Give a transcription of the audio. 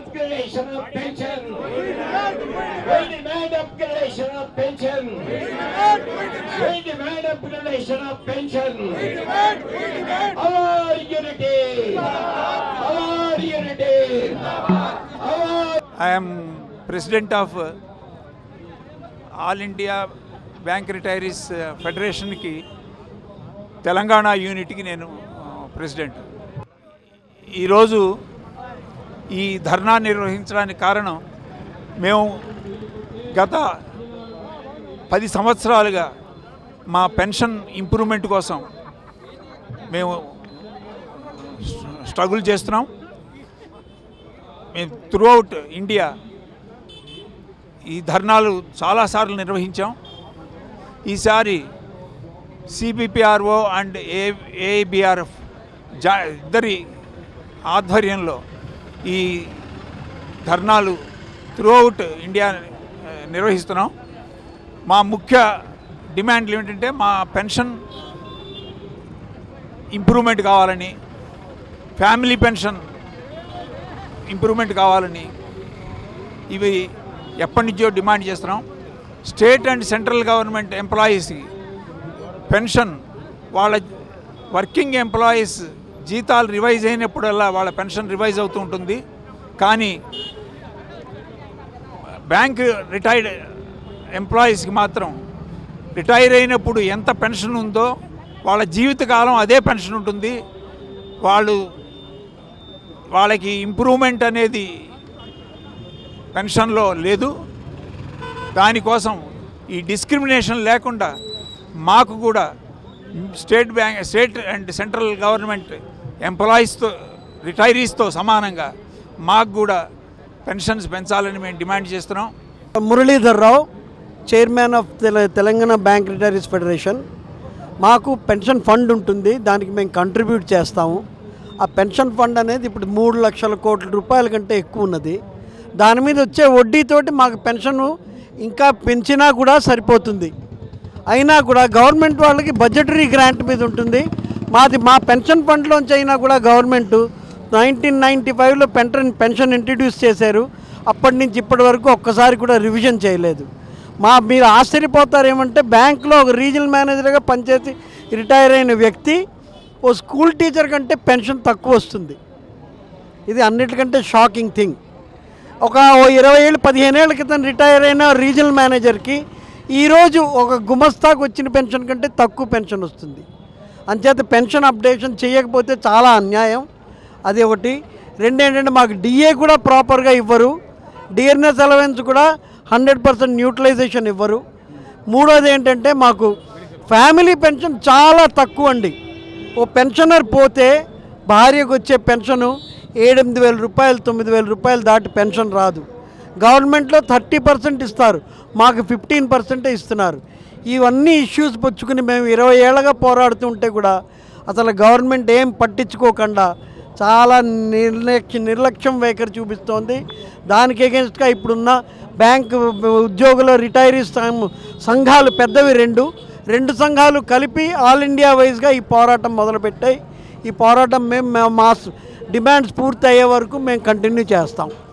upgradation of pension. We demand upgradation of pension. We demand upgradation of pension. Our unity. Our unity. Our I am president of uh, all India bank retirees ఫెడరేషన్కి తెలంగాణ యూనిట్కి నేను ఆ, president ఈరోజు ఈ ధర్నా నిర్వహించడానికి కారణం మేము గత పది సంవత్సరాలుగా మా పెన్షన్ ఇంప్రూవ్మెంట్ కోసం మేము స్ట్రగుల్ చేస్తున్నాం మేము త్రూఅవుట్ ఇండియా ఈ ధర్నాలు చాలాసార్లు నిర్వహించాం ఈసారి సిబిపిఆర్ఓ అండ్ ఏ ఏబిఆర్ఎఫ్ జా ఇద్దరి ఆధ్వర్యంలో ఈ ధర్నాలు త్రూఅవుట్ ఇండియా ఆ, నిర్వహిస్తున్నాం మా ముఖ్య డిమాండ్లు ఏమిటంటే మా పెన్షన్ ఇంప్రూవ్మెంట్ కావాలని ఫ్యామిలీ పెన్షన్ ఇంప్రూవ్మెంట్ కావాలని ఇవి ఎప్పటి నుంచో డిమాండ్ చేస్తున్నాం స్టేట్ అండ్ సెంట్రల్ గవర్నమెంట్ ఎంప్లాయీస్కి పెన్షన్ వాళ్ళ వర్కింగ్ ఎంప్లాయీస్ జీతాలు రివైజ్ అయినప్పుడల్లా వాళ్ళ పెన్షన్ రివైజ్ అవుతూ ఉంటుంది కానీ బ్యాంక్ రిటైర్డ్ ఎంప్లాయీస్కి మాత్రం రిటైర్ అయినప్పుడు ఎంత పెన్షన్ ఉందో వాళ్ళ జీవితకాలం అదే పెన్షన్ ఉంటుంది వాళ్ళు వాళ్ళకి ఇంప్రూవ్మెంట్ అనేది పెన్షన్లో లేదు దానికోసం ఈ డిస్క్రిమినేషన్ లేకుండా మాకు కూడా state bank state and central government ఎంప్లాయీస్తో రిటైరీస్తో సమానంగా మాకు కూడా పెన్షన్స్ పెంచాలని మేము డిమాండ్ చేస్తున్నాం మురళీధర్ రావు చైర్మన్ ఆఫ్ తెల తెలంగాణ బ్యాంక్ రిటైరీస్ ఫెడరేషన్ మాకు పెన్షన్ ఫండ్ ఉంటుంది దానికి మేము కంట్రిబ్యూట్ చేస్తాము ఆ పెన్షన్ ఫండ్ అనేది ఇప్పుడు మూడు లక్షల కోట్ల రూపాయల కంటే ఎక్కువ ఉన్నది దాని మీద వచ్చే వడ్డీతోటి మాకు పెన్షన్ ఇంకా పెంచినా కూడా సరిపోతుంది అయినా కూడా గవర్నమెంట్ వాళ్ళకి బడ్జెటరీ గ్రాంట్ మీద ఉంటుంది మాది మా పెన్షన్ ఫండ్లోంచి అయినా కూడా గవర్నమెంట్ నైన్టీన్ నైంటీ ఫైవ్లో పెన్షన్ పెన్షన్ ఇంట్రడ్యూస్ చేశారు అప్పటి నుంచి ఇప్పటి వరకు ఒక్కసారి కూడా రివిజన్ చేయలేదు మా మీరు ఆశ్చర్యపోతారు ఏమంటే బ్యాంక్లో ఒక రీజనల్ మేనేజర్గా పనిచేసి రిటైర్ అయిన వ్యక్తి ఓ స్కూల్ టీచర్ కంటే పెన్షన్ తక్కువ వస్తుంది ఇది అన్నిటికంటే షాకింగ్ థింగ్ ఒక ఓ ఇరవై ఏళ్ళు పదిహేను ఏళ్ళ క్రితం రిటైర్ అయిన రీజనల్ మేనేజర్కి ఈరోజు ఒక గుమస్తాకు వచ్చిన పెన్షన్ కంటే తక్కువ పెన్షన్ వస్తుంది అంచేత పెన్షన్ అప్డేషన్ చేయకపోతే చాలా అన్యాయం అది ఒకటి రెండు ఏంటంటే మాకు డిఏ కూడా ప్రాపర్గా ఇవ్వరు డియర్నెస్ అలవెన్స్ కూడా హండ్రెడ్ పర్సెంట్ న్యూట్రలైజేషన్ ఇవ్వరు మూడోది ఏంటంటే మాకు ఫ్యామిలీ పెన్షన్ చాలా తక్కువ అండి ఓ పెన్షనర్ పోతే భార్యకు వచ్చే పెన్షను ఏడెనిమిది వేల రూపాయలు తొమ్మిది వేల రూపాయలు దాటి పెన్షన్ రాదు గవర్నమెంట్లో థర్టీ పర్సెంట్ ఇస్తారు మాకు ఫిఫ్టీన్ పర్సెంటే ఇస్తున్నారు ఇవన్నీ ఇష్యూస్ పుచ్చుకుని మేము ఇరవై ఏళ్ళగా పోరాడుతుంటే కూడా అసలు గవర్నమెంట్ ఏం పట్టించుకోకుండా చాలా నిర్లక్ష్య నిర్లక్ష్యం వైఖరి చూపిస్తోంది దానికి ఎగెన్స్ట్గా ఇప్పుడున్న బ్యాంక్ ఉద్యోగుల రిటైరీస్ సం- సంఘాలు పెద్దవి రెండు రెండు సంఘాలు కలిపి ఆల్ ఇండియా వైజ్గా ఈ పోరాటం మొదలుపెట్టాయి ఈ పోరాటం మేము మా డిమాండ్స్ పూర్తి అయ్యే వరకు మేము కంటిన్యూ చేస్తాం